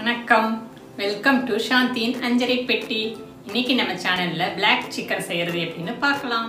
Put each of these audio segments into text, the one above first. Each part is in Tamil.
வணக்கம் வெல்கம் டு சாந்தியின் அஞ்சரை பெட்டி இன்னைக்கு நம்ம சேனல்ல பிளாக் சிக்கன் செய்யறது எப்படின்னு பார்க்கலாம்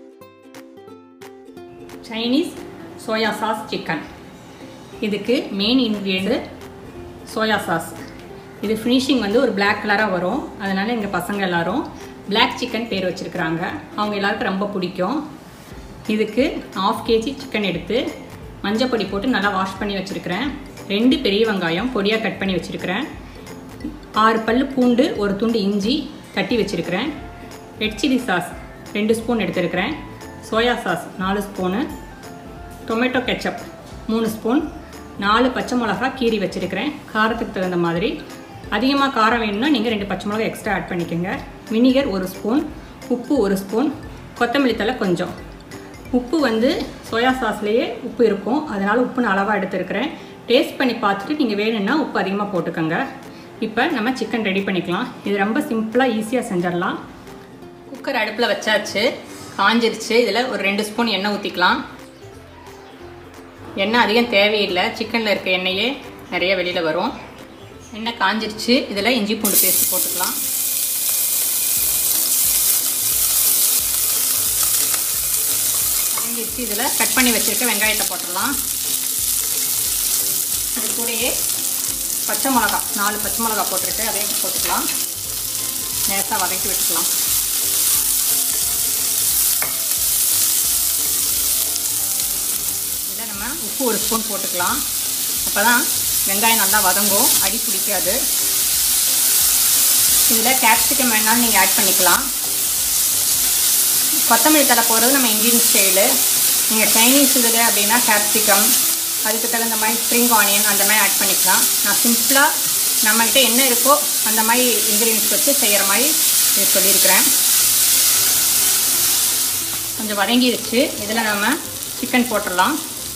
சைனீஸ் சோயா சாஸ் சிக்கன் இதுக்கு மெயின் இன்க்ரீடியன்ட் சோயா சாஸ் இது ஃபினிஷிங் வந்து ஒரு பிளாக் கலராக வரும் அதனால எங்கள் பசங்க எல்லாரும் பிளாக் சிக்கன் பேர் வச்சிருக்கிறாங்க அவங்க எல்லாருக்கும் ரொம்ப பிடிக்கும் இதுக்கு ஆஃப் கேஜி சிக்கன் எடுத்து மஞ்சள் பொடி போட்டு நல்லா வாஷ் பண்ணி வச்சுருக்கிறேன் ரெண்டு பெரிய வெங்காயம் பொடியாக கட் பண்ணி வச்சுருக்கிறேன் ஆறு பல் பூண்டு ஒரு துண்டு இஞ்சி தட்டி வச்சுருக்கிறேன் ரெட் சில்லி சாஸ் ரெண்டு ஸ்பூன் எடுத்துருக்கிறேன் சோயா சாஸ் நாலு ஸ்பூனு டொமேட்டோ கெச்சப் மூணு ஸ்பூன் நாலு பச்சை மிளகா கீரி வச்சுருக்கிறேன் காரத்துக்கு தகுந்த மாதிரி அதிகமாக காரம் வேணும்னா நீங்கள் ரெண்டு பச்சை மிளகா எக்ஸ்ட்ரா ஆட் பண்ணிக்கோங்க வினிகர் ஒரு ஸ்பூன் உப்பு ஒரு ஸ்பூன் கொத்தமல்லி தலை கொஞ்சம் உப்பு வந்து சோயா சாஸ்லேயே உப்பு இருக்கும் அதனால் உப்பு நான் அளவாக எடுத்துருக்கிறேன் டேஸ்ட் பண்ணி பார்த்துட்டு நீங்கள் வேணும்னா உப்பு அதிகமாக போட்டுக்கோங்க இப்போ நம்ம சிக்கன் ரெடி பண்ணிக்கலாம் இது ரொம்ப சிம்பிளாக ஈஸியாக செஞ்சிடலாம் குக்கர் அடுப்பில் வச்சாச்சு காஞ்சிருச்சு இதில் ஒரு ரெண்டு ஸ்பூன் எண்ணெய் ஊற்றிக்கலாம் எண்ணெய் அதிகம் தேவையில்லை சிக்கனில் இருக்க எண்ணெயே நிறைய வெளியில் வரும் எண்ணெய் காஞ்சிருச்சு இதில் இஞ்சி பூண்டு பேஸ்ட் போட்டுக்கலாம் காஞ்சிருச்சு இதில் கட் பண்ணி வச்சுருக்க வெங்காயத்தை போட்டுடலாம் அது கூடயே பச்சை மிளகா நாலு பச்சை மிளகா போட்டிருக்கு அதையும் போட்டுக்கலாம் நேசாக வதக்கி விட்டுக்கலாம் இதில் நம்ம உப்பு ஒரு ஸ்பூன் போட்டுக்கலாம் அப்போ தான் வெங்காயம் நல்லா வதங்கும் அடி பிடிக்காது இதில் கேப்சிகம் வேணாலும் நீங்கள் ஆட் பண்ணிக்கலாம் கொத்தமல்லி தலை போடுறது நம்ம இந்தியன் ஸ்டைலு நீங்கள் சைனீஸ் இதில் அப்படின்னா கேப்சிகம் அதுக்கு தகுந்த மாதிரி ஸ்ப்ரிங் ஆனியன் அந்த மாதிரி ஆட் பண்ணிக்கலாம் நான் சிம்பிளாக நம்மகிட்ட என்ன இருக்கோ அந்த மாதிரி இன்க்ரீடியன்ஸ் வச்சு செய்கிற மாதிரி இது சொல்லியிருக்கிறேன் கொஞ்சம் வதங்கிடுச்சு இதில் நம்ம சிக்கன் போட்டுடலாம்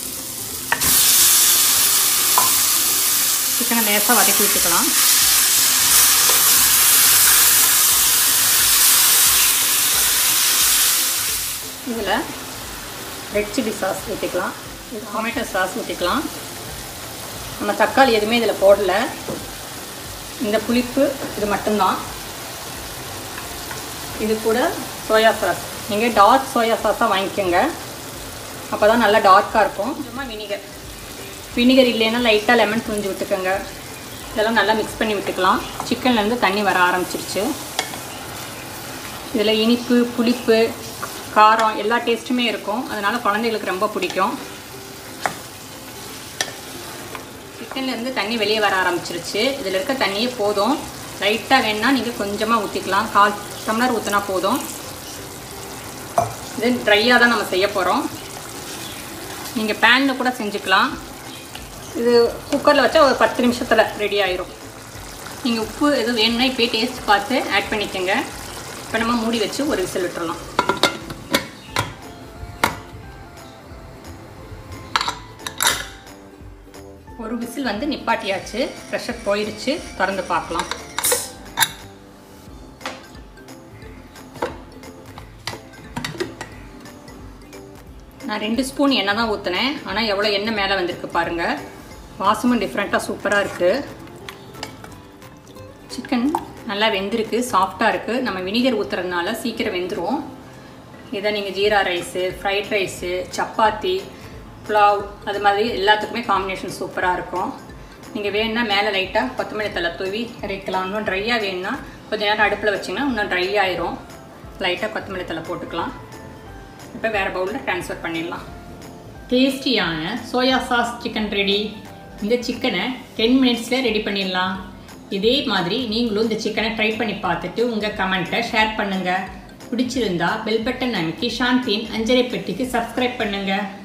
சிக்கனை லேசாக வதக்கி விட்டுக்கலாம் இதில் ரெட் சில்லி சாஸ் ஊற்றிக்கலாம் டொமேட்டோ சாஸ் ஊற்றிக்கலாம் நம்ம தக்காளி எதுவுமே இதில் போடல இந்த புளிப்பு இது மட்டும்தான் இது கூட சோயா சாஸ் நீங்கள் டார்க் சோயா சாஸாக வாங்கிக்கோங்க அப்போ தான் நல்லா டார்க்காக இருக்கும் சும்மா வினிகர் வினிகர் இல்லைன்னா லைட்டாக லெமன் புரிஞ்சு விட்டுக்கோங்க இதெல்லாம் நல்லா மிக்ஸ் பண்ணி விட்டுக்கலாம் சிக்கன்லேருந்து தண்ணி வர ஆரம்பிச்சிருச்சு இதில் இனிப்பு புளிப்பு காரம் எல்லா டேஸ்ட்டுமே இருக்கும் அதனால் குழந்தைகளுக்கு ரொம்ப பிடிக்கும் சிக்கன்லேருந்து தண்ணி வெளியே வர ஆரம்பிச்சிருச்சு இதில் இருக்க தண்ணியே போதும் லைட்டாக வேணுன்னா நீங்கள் கொஞ்சமாக ஊற்றிக்கலாம் கால் டம்ளர் ஊற்றினா போதும் இது ட்ரையாக தான் நம்ம செய்ய போகிறோம் நீங்கள் பேனில் கூட செஞ்சுக்கலாம் இது குக்கரில் வச்சா ஒரு பத்து நிமிஷத்தில் ரெடி ஆயிரும் நீங்கள் உப்பு எதுவும் வேணும்னா இப்போயே டேஸ்ட் பார்த்து ஆட் பண்ணிக்கோங்க இப்போ நம்ம மூடி வச்சு ஒரு விசில் விட்டுறலாம் ஒரு விசில் வந்து நிப்பாட்டியாச்சு ப்ரெஷர் போயிடுச்சு திறந்து பார்க்கலாம் நான் ரெண்டு ஸ்பூன் எண்ணெய் தான் ஊற்றினேன் ஆனால் எவ்வளோ எண்ணெய் மேலே வந்திருக்கு பாருங்கள் வாசமும் டிஃப்ரெண்ட்டாக சூப்பராக இருக்குது சிக்கன் நல்லா வெந்திருக்கு சாஃப்டாக இருக்குது நம்ம வினிகர் ஊற்றுறதுனால சீக்கிரம் வெந்துடும் இதை நீங்கள் jeera rice fried rice chapati pulao அது மாதிரி எல்லாத்துக்குமே காம்பினேஷன் சூப்பராக இருக்கும் நீங்கள் வேணும்னா மேலே லைட்டாக கொத்தமல்லி தலை தூவி இறைக்கலாம் இன்னும் ட்ரையாக வேணும்னா கொஞ்ச நேரம் அடுப்பில் வச்சிங்கன்னா இன்னும் ட்ரை ஆயிரும் லைட்டாக கொத்தமல்லி தலை போட்டுக்கலாம் இப்போ வேறு பவுலில் ட்ரான்ஸ்ஃபர் பண்ணிடலாம் டேஸ்டியான சோயா சாஸ் சிக்கன் ரெடி இந்த சிக்கனை டென் மினிட்ஸில் ரெடி பண்ணிடலாம் இதே மாதிரி நீங்களும் இந்த சிக்கனை ட்ரை பண்ணி பார்த்துட்டு உங்கள் கமெண்ட்டை ஷேர் பண்ணுங்கள் பிடிச்சிருந்தா பெல் பட்டன் அமைக்கி சாந்தின் அஞ்சரை பெட்டிக்கு சப்ஸ்கிரைப் பண்ணுங்கள்